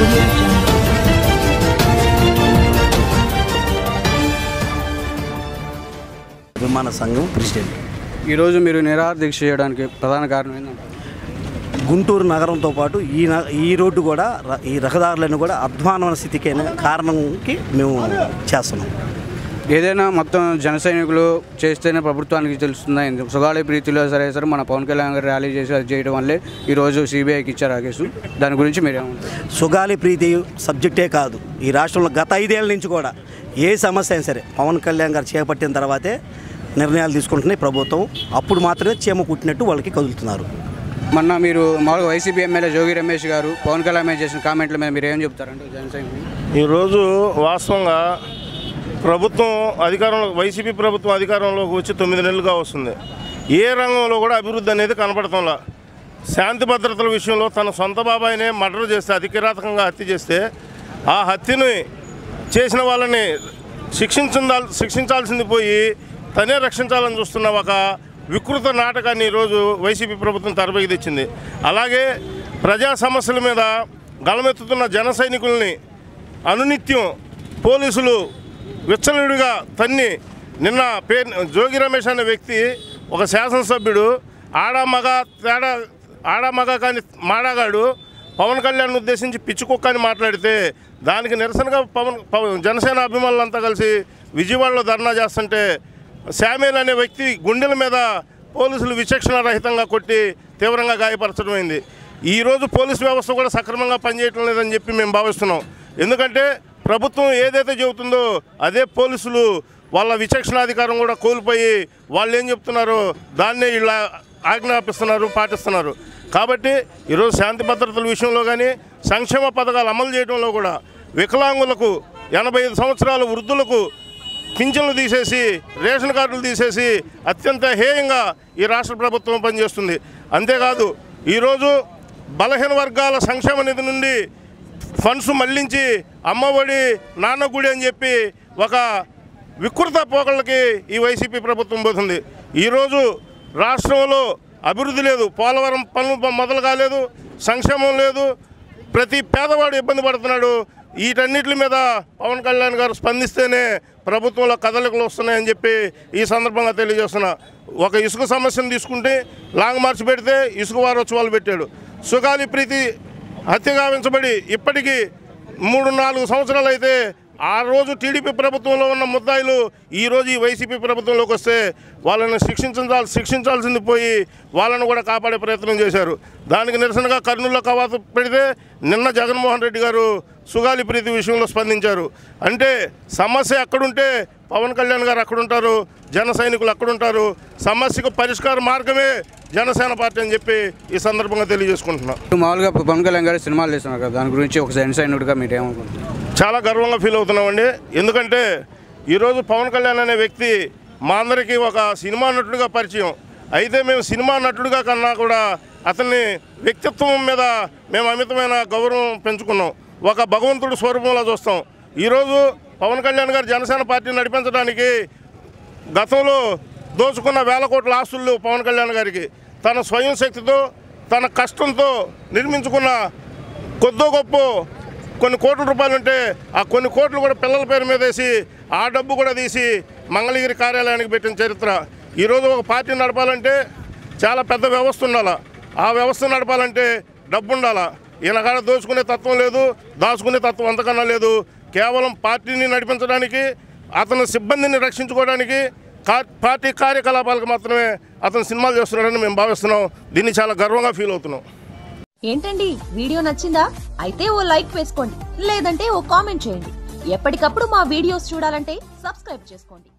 audio jungle. విమాన సంఘం president ఈరోజు మీరు నిరాహార దీక్ష చేయడానికి ప్రధాన కారణం ఏంటంటే గుంటూరు నగరంతో పాటు ఈ న- ఈ రోడ్డు కూడా ర- ఈ రహదారులను కూడా అధ్వానమైన స్థితికి కారణంకి మేము చేస్తున్నాం ఏదైనా మొత్తం జన సైనికులు చేస్తేనే ప్రభుత్వానికి తెలుస్తుంది సుగాలి ప్రీతిలో సరే సరే మన పవన్ కళ్యాణ్ గారు ర్యాలీ చేసి అది చేయడం వల్లే ఈరోజు సిబిఐకి ఇచ్చారు ఆ కేసు దాని గురించి మీరేమంటారు సుగాలి ప్రీతి సబ్జెక్టే కాదు ఈ రాష్ట్రంలో గత ఐదేళ్ల నుంచి కూడా ఏ సమస్య అయినా సరే పవన్ కళ్యాణ్ గారు చేపట్టిన తర్వాతే నిర్ణయాలు తీసుకుంటున్నాయి ప్రభుత్వం అప్పుడు మాత్రమే చీమ కుట్టినట్టు వాళ్ళకి కదులుతున్నారు మొన్న మీరు మామూలుగా వైసీపీ ఎమ్మెల్యే జోగి రమేష్ గారు పవన్ కళ్యాణ్ మీద చేసిన కామెంట్ల మీద మీరు ఏం చెప్తారంటే జన సైనికులు ఈరోజు వాస్తవంగా ప్రభుత్వం అధికారంలో వైసీపీ ప్రభుత్వం అధికారంలోకి వచ్చి తొమ్మిది నెలలుగా వస్తుంది ఏ రంగంలో కూడా అభివృద్ధి అనేది కనపడటంలా శాంతి భద్రతల విషయంలో తన సొంత బాబాయినే మర్డర్ చేస్తే అతి కిరాతకంగా హత్య చేస్తే ఆ హత్యని చేసిన వాళ్ళని శిక్షించాల శిక్షించాల్సింది పోయి తనే రక్షించాలని చూస్తున్న ఒక వికృత నాటకాన్ని ఈరోజు వైసీపీ ప్రభుత్వం తెరపైకి తెచ్చింది అలాగే ప్రజా సమస్యల మీద గళమెత్తుతున్న జన సైనికుల్ని అనునిత్యం పోలీసులు విచ్చలవిడిగా తన్ని నిన్న పే జోగి రమేష్ అనే వ్యక్తి ఒక శాసనసభ్యుడు ఆడ మగ తేడా ఆడ మగ కాని మాడాగాడు పవన్ కళ్యాణ్ ఉద్దేశించి పిచ్చి కుక్క అని మాట్లాడితే దానికి నిరసనగా పవన్ పవన్ జనసేన అభిమానులంతా కలిసి విజయవాడలో ధర్నా చేస్తుంటే శామ్యుల్ అనే వ్యక్తి గుండెల మీద పోలీసులు విచక్షణ రహితంగా కొట్టి తీవ్రంగా గాయపరచడం అయింది ఈరోజు పోలీసు వ్యవస్థ కూడా సక్రమంగా పనిచేయటం లేదని చెప్పి మేము భావిస్తున్నాం ఎందుకంటే ప్రభుత్వం ఏదైతే చెబుతుందో అదే పోలీసులు వాళ్ళ విచక్షణాధికారం కూడా కోల్పోయి వాళ్ళు ఏం చెప్తున్నారో దాన్నే ఇలా ఆజ్ఞాపిస్తున్నారు పాటిస్తున్నారు కాబట్టి ఈరోజు శాంతి భద్రతల విషయంలో కానీ సంక్షేమ పథకాలు అమలు చేయడంలో కూడా వికలాంగులకు ఎనభై ఐదు సంవత్సరాల వృద్ధులకు పింఛన్లు తీసేసి రేషన్ కార్డులు తీసేసి అత్యంత హేయంగా ఈ రాష్ట్ర ప్రభుత్వం పనిచేస్తుంది అంతేకాదు ఈరోజు బలహీన వర్గాల సంక్షేమ నిధి నుండి ఫండ్స్ మళ్లించి అమ్మఒడి నాన్న గుడి అని చెప్పి ఒక వికృత పోకళ్ళకి ఈ వైసీపీ ప్రభుత్వం పోతుంది ఈరోజు రాష్ట్రంలో అభివృద్ధి లేదు పోలవరం పనులు మొదలు కాలేదు సంక్షేమం లేదు ప్రతి పేదవాడు ఇబ్బంది పడుతున్నాడు వీటన్నిటి మీద పవన్ కళ్యాణ్ గారు స్పందిస్తేనే ప్రభుత్వంలో కదలికలు వస్తున్నాయని చెప్పి ఈ సందర్భంగా తెలియజేస్తున్నా ఒక ఇసుక సమస్యను తీసుకుంటే లాంగ్ మార్చ్ పెడితే ఇసుక వారోత్సవాలు పెట్టాడు సుగాలి ప్రీతి హత్య గావించబడి ఇప్పటికీ మూడు నాలుగు సంవత్సరాలు అయితే ఆ రోజు టీడీపీ ప్రభుత్వంలో ఉన్న ముద్దాయిలు ఈ రోజు ఈ వైసీపీ ప్రభుత్వంలోకి వస్తే వాళ్ళని శిక్షించాల్ శిక్షించాల్సింది పోయి వాళ్ళను కూడా కాపాడే ప్రయత్నం చేశారు దానికి నిరసనగా కర్నూలులో కవాతు పెడితే నిన్న జగన్మోహన్ రెడ్డి గారు సుగాలి ప్రీతి విషయంలో స్పందించారు అంటే సమస్య ఎక్కడుంటే పవన్ కళ్యాణ్ గారు అక్కడుంటారు జన సైనికులు అక్కడుంటారు సమస్యకు పరిష్కార మార్గమే జనసేన పార్టీ అని చెప్పి ఈ సందర్భంగా తెలియజేసుకుంటున్నాం మామూలుగా పవన్ కళ్యాణ్ గారు సినిమాలు చేస్తున్నారు కదా దాని గురించి ఒక జన సైనికుడిగా మీరు ఏమనుకుంటున్నారు చాలా గర్వంగా ఫీల్ అవుతున్నామండి ఎందుకంటే ఈరోజు పవన్ కళ్యాణ్ అనే వ్యక్తి మా అందరికీ ఒక సినిమా నటుడిగా పరిచయం అయితే మేము సినిమా నటుడిగా కన్నా కూడా అతన్ని వ్యక్తిత్వం మీద మేము అమితమైన గౌరవం పెంచుకున్నాం ఒక భగవంతుడు స్వరూపంలో చూస్తాం ఈరోజు పవన్ కళ్యాణ్ గారు జనసేన పార్టీని నడిపించడానికి గతంలో దోచుకున్న వేల కోట్ల ఆస్తులు పవన్ కళ్యాణ్ గారికి తన స్వయం శక్తితో తన కష్టంతో నిర్మించుకున్న కొద్దో గొప్ప కొన్ని కోట్ల రూపాయలు ఉంటే ఆ కొన్ని కోట్లు కూడా పిల్లల పేరు మీద వేసి ఆ డబ్బు కూడా తీసి మంగళగిరి కార్యాలయానికి పెట్టిన చరిత్ర ఈరోజు ఒక పార్టీ నడపాలంటే చాలా పెద్ద వ్యవస్థ ఉండాలా ఆ వ్యవస్థ నడపాలంటే డబ్బు ఉండాలా ఈయన కాడ దోచుకునే తత్వం లేదు దాచుకునే తత్వం అంతకన్నా లేదు కేవలం పార్టీని నడిపించడానికి అతని సిబ్బందిని రక్షించుకోవడానికి కా- పార్టీ కార్యకలాపాలకు మాత్రమే అతను సినిమాలు చేస్తున్నాడని మేము భావిస్తున్నాం దీన్ని చాలా గర్వంగా ఫీల్ అవుతున్నాం ఏంటండి వీడియో నచ్చిందా అయితే ఓ లైక్ వేసుకోండి లేదంటే ఓ కామెంట్ చేయండి ఎప్పటికప్పుడు మా వీడియోస్ చూడాలంటే సబ్స్క్రైబ్ చేసుకోండి